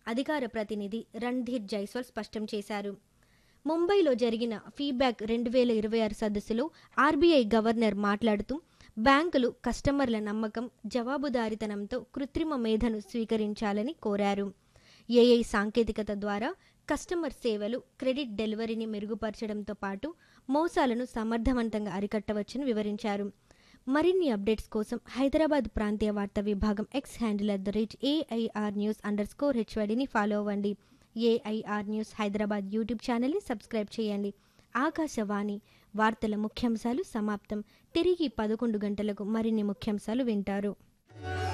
అధికార ప్రతినిధి రణ్ధీర్ జైస్వాల్ స్పష్టం చేశారు ముంబైలో జరిగిన ఫీడ్బ్యాక్ రెండు వేల ఇరవై ఆరు సదస్సులో ఆర్బీఐ గవర్నర్ మాట్లాడుతూ బ్యాంకులు కస్టమర్ల నమ్మకం జవాబుదారీతనంతో కృత్రిమ మేధను స్వీకరించాలని కోరారు ఏఐ సాంకేతికత ద్వారా కస్టమర్ సేవలు క్రెడిట్ డెలివరీని మెరుగుపరచడంతో పాటు మోసాలను సమర్థవంతంగా అరికట్టవచ్చని వివరించారు మరిన్ని అప్డేట్స్ కోసం హైదరాబాద్ ప్రాంతీయ వార్తా విభాగం X handle at the rate AIR news underscore హెచ్వైడిని ఫాలో అవ్వండి ఏఐఆర్ న్యూస్ హైదరాబాద్ యూట్యూబ్ ఛానల్ని సబ్స్క్రైబ్ చేయండి ఆకాశవాణి వార్తల ముఖ్యాంశాలు సమాప్తం తిరిగి పదకొండు గంటలకు మరిన్ని ముఖ్యాంశాలు వింటారు